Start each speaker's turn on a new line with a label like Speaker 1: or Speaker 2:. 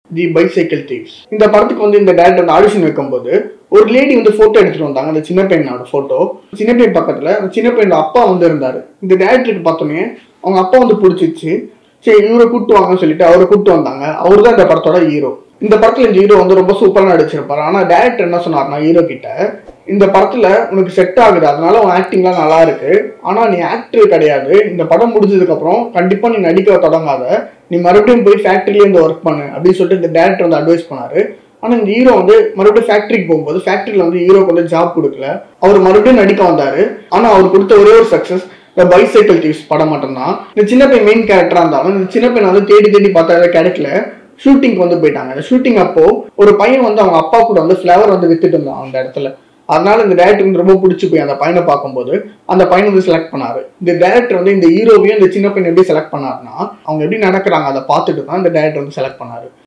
Speaker 1: தி bicycle thieves இந்த படத்துக்கு வந்து இந்த டேரக்டர் வந்து ஆடிஷன் வைக்கும்போது ஒரு லேடி வந்து போட்டோ எடுத்துட்டு வந்தாங்க அந்த சின்ன பையனோட போட்டோ சின்ன பையன் பக்கத்துல அந்த சின்ன பையனோட அப்பா வந்து இருந்தாரு இந்த டேரக்டருக்கு பார்த்தோன்னே அவங்க அப்பா வந்து பிடிச்சிச்சு சரி இவரை கூட்டு வாங்கன்னு சொல்லிட்டு அவரை கூட்டு வந்தாங்க அவர் தான் இந்த படத்தோட ஹீரோ இந்த படத்துல இந்த ஹீரோ வந்து ரொம்ப சூப்பரா நடிச்சிருப்பாரு ஆனா டேரக்டர் என்ன சொன்னார்னா ஹீரோ கிட்ட இந்த படத்துல உனக்கு செட் ஆகுது அதனால உன் ஆக்டிங்லாம் நல்லா இருக்கு ஆனா நீ ஆக்டர் கிடையாது இந்த படம் முடிஞ்சதுக்கு அப்புறம் கண்டிப்பா நீ நடிக்க தொடங்காத நீ மறுபடியும் போய் ஃபேக்டரியில இருந்து ஒர்க் பண்ணு அப்படின்னு சொல்லிட்டு இந்த டேரக்டர் வந்து அட்வைஸ் பண்ணாரு ஆனா இந்த ஹீரோ வந்து மறுபடியும் ஃபேக்டரிக்கு போகும்போது ஃபேக்டரியில வந்து ஹீரோக்கு வந்து ஜாப் கொடுக்கல அவர் மறுபடியும் நடிக்க வந்தாரு ஆனா அவர் கொடுத்த ஒரே ஒரு சக்சஸ் இந்த பைசைக்கிள் தீவ்ஸ் படம் மட்டும்தான் இந்த சின்ன பையன் மெயின் கேரக்டரா இருந்தாலும் இந்த சின்ன பையன் வந்து தேடி தேடி பார்த்தா அதை கிடைக்கல ஷூட்டிங்க்கு வந்து போயிட்டாங்க அந்த ஷூட்டிங் அப்போ ஒரு பையன் வந்து அவங்க அப்பா கூட வந்து ஃப்ளவர் வந்து வித்துட்டு இருந்தான் அந்த இடத்துல அதனால இந்த டேரக்டர் வந்து ரொம்ப பிடிச்சி போய் அந்த பையனை பார்க்கும்போது அந்த பையனை வந்து செலக்ட் பண்ணாரு இந்த டேரக்டர் வந்து இந்த ஹீரோவையும் இந்த சின்ன பையனை எப்படி செலக்ட் பண்ணாருன்னா அவங்க எப்படி நடக்கிறாங்க அதை பார்த்துட்டு தான் இந்த டேரக்டர் வந்து செலக்ட் பண்ணாரு